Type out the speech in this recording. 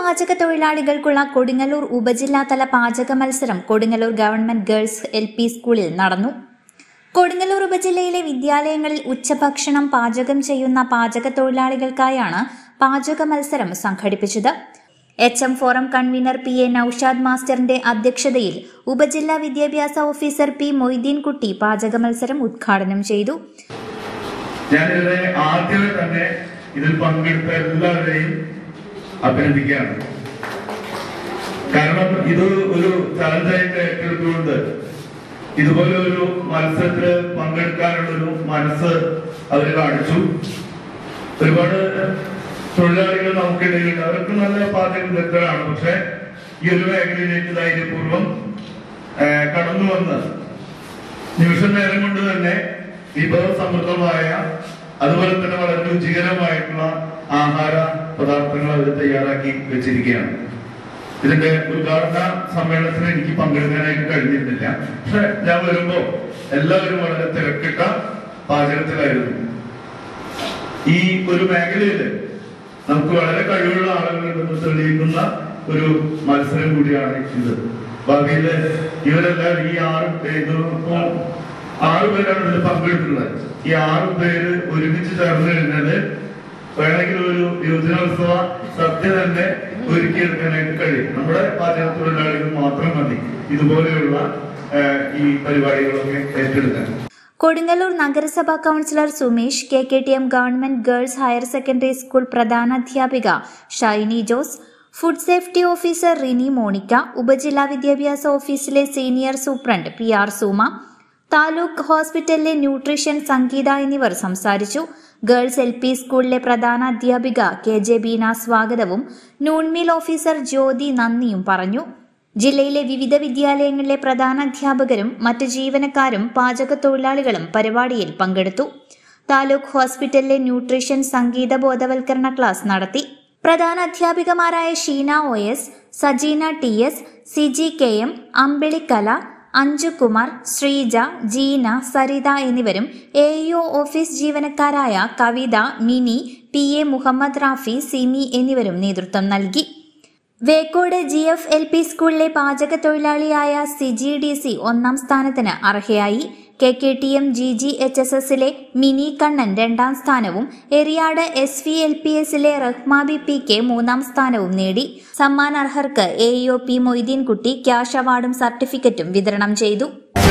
പാചക തൊഴിലാളികൾക്കുള്ള കൊടുങ്ങല്ലൂർ ഉപജില്ലാതല പാചക മത്സരം Kodungallur government girls L P സ്കൂളിൽ നടന്നു കൊടുങ്ങല്ലൂർ ഉപജില്ലയിലെ വിദ്യാലയങ്ങളിൽ ഉച്ചഭക്ഷണം പാചകം ചെയ്യുന്ന പാചക തൊഴിലാളികൾക്കായാണ് പാചക മത്സരം സംഘടിപ്പിച്ചത് H M forum convener P A Naushad മാസ്റ്ററിന്റെ അധ്യക്ഷതയിൽ ഉപജില്ലാ വിദ്യാഭ്യാസ ഓഫീസർ പി മൊയ്തീൻകുട്ടി പാചക മത്സരം ഉദ്ഘാടനം ചെയ്തു ഞാനിതിനെ ആദ്യമേ തന്നെ ഇതിൽ പങ്കെടുത്ത എല്ലാവരെയും അഭിനന്ദിക്കുകയാണ് കാരണം ഇത് ഒരു ചലഞ്ചായിട്ട് ഏറ്റെടുത്തുകൊണ്ട് ഇതുപോലെ ഒരു മത്സരത്തിൽ പങ്കെടുക്കാനുള്ള ഒരു മനസ്സ് അവർ കാണിച്ചു ഒരുപാട് തൊഴിലാളികൾ നമുക്കിടയിലുണ്ട് അവർക്ക് നല്ല പാചക വിദഗ്ധരാണ് പക്ഷെ ഈ ഒരു മേഖലയിലേക്ക് ധൈര്യപൂർവ്വം ആ, കടന്നു വന്ന് നിമിഷ നേരം കൊണ്ട് തന്നെ വിഭവ സമൃദ്ധമായ അതുപോലെ തന്നെ വളരെ രുചികരമായിട്ടുള്ള ആഹാര പദാർത്ഥങ്ങൾ അവർ തയ്യാറാക്കി വെച്ചിരിക്കുകയാണ് ഇതിന്റെ ഉദ്ഘാടന സമ്മേളനത്തിന് എനിക്ക് പങ്കെടുക്കാനായിട്ട് കഴിഞ്ഞിരുന്നില്ല പക്ഷെ ഞാൻ വരുമ്പോ എല്ലാവരും വളരെ തിരക്കിട്ട പാചകത്തിലായിരുന്നു ഈ ഒരു മേഖലയില് നമുക്ക് വളരെ കഴിവുള്ള ആളുകളുണ്ടെന്ന് തെളിയിക്കുന്ന ഒരു മത്സരം കൂടിയാണ് ഇത് ഭാവിയില് ഇവരെല്ലാം ഈ ആറ് ഇത് ഇപ്പോ ആറ് പേരാണ് ഇതിൽ പങ്കെടുക്കുന്നത് ഈ ആറ് പേര് ഒരുമിച്ച് ചേർന്ന് കഴിഞ്ഞാല് വേണമെങ്കിൽ ഒരു യുവജനോത്സവ സദ്യ തന്നെ ഒരുക്കിയെടുക്കാനായിട്ട് കഴിയും നമ്മുടെ പാചക തൊഴിലാളികൾ മാത്രം മതി ഇതുപോലെയുള്ള ഏഹ്, ഈ പരിപാടികളൊക്കെ ഏറ്റെടുക്കാൻ കൊടുങ്ങല്ലൂർ നഗരസഭാ councillor Sumesh K K T M government girls higher secondary school പ്രധാനാധ്യാപിക Shiny Jose food safety officer Rini Monica ഉപജില്ലാ വിദ്യാഭ്യാസ ഓഫീസിലെ senior superintendent P R Suma taluk ഹോസ്പിറ്റലിലെ ന്യൂട്രീഷൻ സംഗീത എന്നിവർ സംസാരിച്ചു ഗേൾസ് എൽ പി സ്കൂളിലെ പ്രധാന അധ്യാപിക കെ ജെ ബീന സ്വാഗതവും നൂൺമീൽ ഓഫീസർ ജ്യോതി നന്ദിയും പറഞ്ഞു ജില്ലയിലെ വിവിധ വിദ്യാലയങ്ങളിലെ പ്രധാനാധ്യാപകരും മറ്റ് ജീവനക്കാരും പാചക തൊഴിലാളികളും പരിപാടിയിൽ പങ്കെടുത്തു താലൂക്ക് ഹോസ്പിറ്റലിലെ ന്യൂട്രീഷൻ സംഗീത ബോധവൽക്കരണ ക്ലാസ് നടത്തി പ്രധാന അധ്യാപികമാരായ Sheena O S Sajeena T S C G K M Ambilikala Anjukumar Sreeja Jeena Saritha എന്നിവരും എ ഇഒ ഓഫീസ് ജീവനക്കാരായ കവിത മിനി പി എ മുഹമ്മദ് റാഫി സിമി എന്നിവരും നേതൃത്വം നൽകി Vekode G F L P സ്കൂളിലെ പാചക തൊഴിലാളിയായ സിജി ഡി സി ഒന്നാം സ്ഥാനത്തിന് അർഹയായി K K T M G G H S എസിലെ മിനി കണ്ണൻ രണ്ടാം സ്ഥാനവും Eriyad S V L P എസിലെ റഹ്മാബി പി കെ മൂന്നാം സ്ഥാനവും നേടി സമ്മാനാർഹർക്ക് A EO P Moideenkutty cash അവാർഡും സർട്ടിഫിക്കറ്റും വിതരണം ചെയ്തു